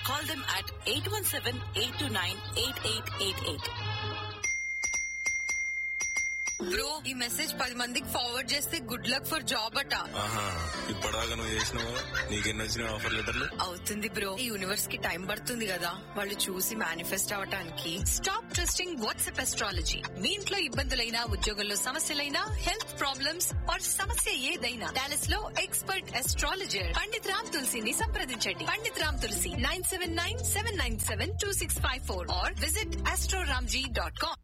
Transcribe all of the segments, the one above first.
Call them at 817-829-8888. Bro ఈ message పది మందికి ఫార్వర్డ్ చేస్తే గుడ్ లక్ ఫర్ జాబ్ అట ఆహా ఇప్పటిదాకా నువ్వు చేసినావు నీకెన్ని వచ్చినాయి ఆఫర్ లెటర్లు అవుతుంది బ్రో ఈ యూనివర్స్ కి టైం పడుతుంది కదా వాళ్ళు చూసి మేనిఫెస్ట్ అవటానికి స్టాప్ ట్రస్టింగ్ వాట్సాప్ ఎస్ట్రాలజీ మీ ఇంట్లో ఇబ్బందులైనా ఉద్యోగంలో సమస్యలైనా హెల్త్ ప్రాబ్లమ్స్ ఆర్ సమస్య ఏదైనా డాలస్ లో ఎక్స్పర్ట్ ఎస్ట్రాలజర్ పండిత్ రామ్ తులసిని సంప్రదించండి Pandit Ram Tulasi nine seven nine seven nine seven two six five four or visit Astroramji dot com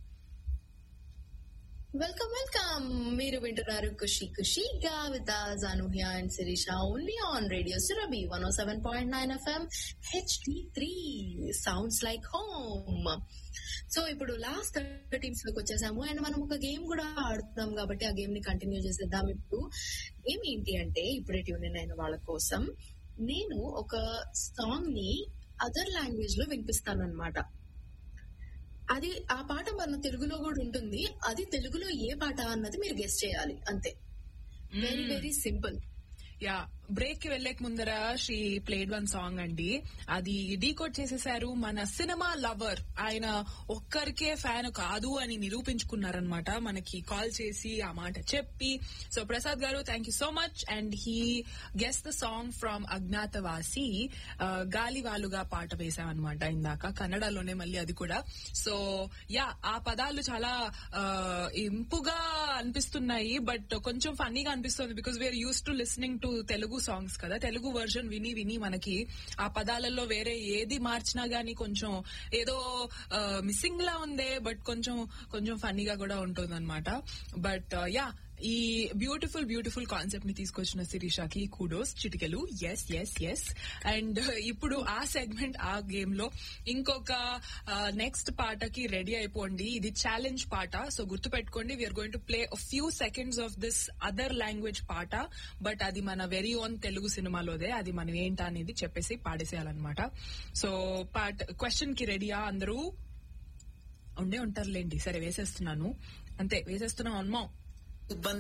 welcome welcome మీరు వింటున్నారు ఖుషి ఖుషిగా with Anuhya and Sirisha only on radio Surabhi one O seven point nine FM HD three sounds like home so ఇప్పుడు last thirteens లోకి వచ్చేసాము and మనం ఒక game కూడా ఆడుతున్నాం కాబట్టి ఆ గేమ్ ని కంటిన్యూ చేసేద్దాం ఇప్పుడు గేమ్ ఏంటి అంటే ఇప్పుడే ట్యూన్ ఇన్ అయిన వాళ్ళ కోసం నేను ఒక సాంగ్ ని అదర్ లాంగ్వేజ్ లో వినిపిస్తాను అనమాట అది ఆ పాట మన తెలుగులో కూడా ఉంటుంది అది తెలుగులో ఏ పాట అన్నది మీరు గెస్ట్ చేయాలి అంతే very very simple ya break కి వెళ్లేక ముందర షీ ప్లేడ్ వన్ సాంగ్ అండి అది డీకోడ్ చేసేసారు మన సినిమా లవర్ ఆయన ఒక్కరికే ఫ్యాన్ కాదు అని నిరూపించుకున్నారనమాట మనకి కాల్ చేసి ఆ మాట చెప్పి so Prasad garu thank you so much and he guess the song from Agnyaathavaasi ఆ, గాలి వాలుగా పాట వేసామన్నమాట ఇందాక కన్నడలోనే మళ్ళీ అది కూడా సో యా ఆ పదాలు చాలా ఆ, ఇంపుగా అనిపిస్తున్నాయి బట్ కొంచెం ఫన్నీగా అనిపిస్తుంది because we are used to listening to Telugu songs కదా తెలుగు వర్జన్ విని విని మనకి ఆ పదాలలో వేరే ఏది మార్చినా గానీ కొంచెం ఏదో మిస్సింగ్ లా ఉందే బట్ కొంచెం కొంచెం ఫన్నీగా కూడా ఉంటుంది అనమాట బట్ యా ఈ బ్యూటిఫుల్ బ్యూటిఫుల్ కాన్సెప్ట్ ని తీసుకొచ్చిన శిరీషాకి కూడోస్ చిటికెలు ఎస్ ఎస్ ఎస్ అండ్ ఇప్పుడు ఆ సెగ్మెంట్ ఆ గేమ్ లో ఇంకొక నెక్స్ట్ పాటకి రెడీ అయిపోండి ఇది ఛాలెంజ్ పాట సో గుర్తు పెట్టుకోండి we are going to play few seconds of this other language పాట బట్ అది మన వెరీ ఓన్ తెలుగు సినిమాలోదే అది మనం ఏంటా అనేది చెప్పేసి పాడేసేయాలన్నమాట సో పాట క్వశ్చన్ కి రెడీయా అందరూ ఉండే ఉంటారులేండి సరే వేసేస్తున్నాను అంతే వేసేస్తున్నాం అమ్మా ఇబ్బంది